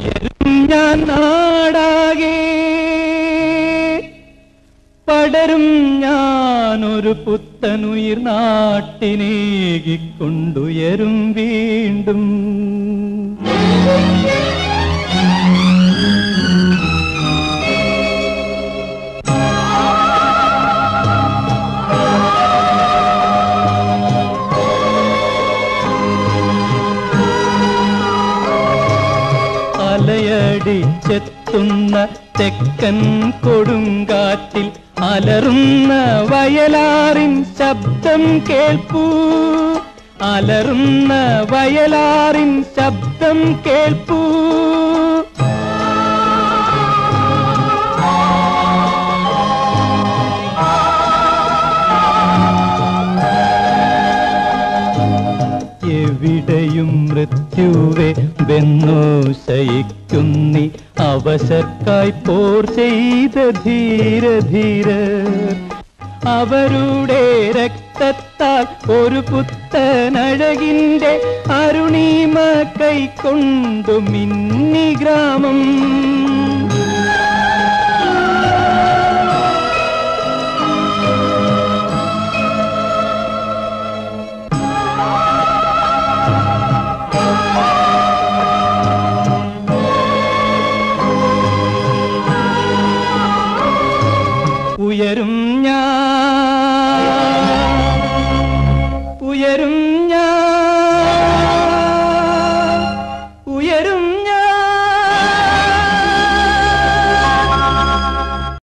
ഉയരും ഞാൻ നാടാകെ പടരും ഞാനൊരു പുത്തനുയിർ നാട്ടിനേകിക്കൊണ്ടുയരും വീണ്ടും അലയടിച്ചെത്തുന്ന തെക്കൻ കൊടുങ്കാറ്റിൽ അലറുന്ന വയലാറിൻ ശബ്ദം കേൾപ്പൂ അലറുന്ന വയലാറിൻ ശബ്ദം കേൾപ്പൂ എവിടെയും മൃത്യുവെ വെന്നു ശയിക്കുന്നി അവശർക്കായി പോർ ചെയ്ത ധീര ധീര അവരുടെ രക്തത്താൽ ഒരു പുത്തനഴകിന്റെ അരുണീമ കൈക്കൊണ്ടു മിന്നി ഗ്രാമം ഉയരും ഞാൻ ഉയരും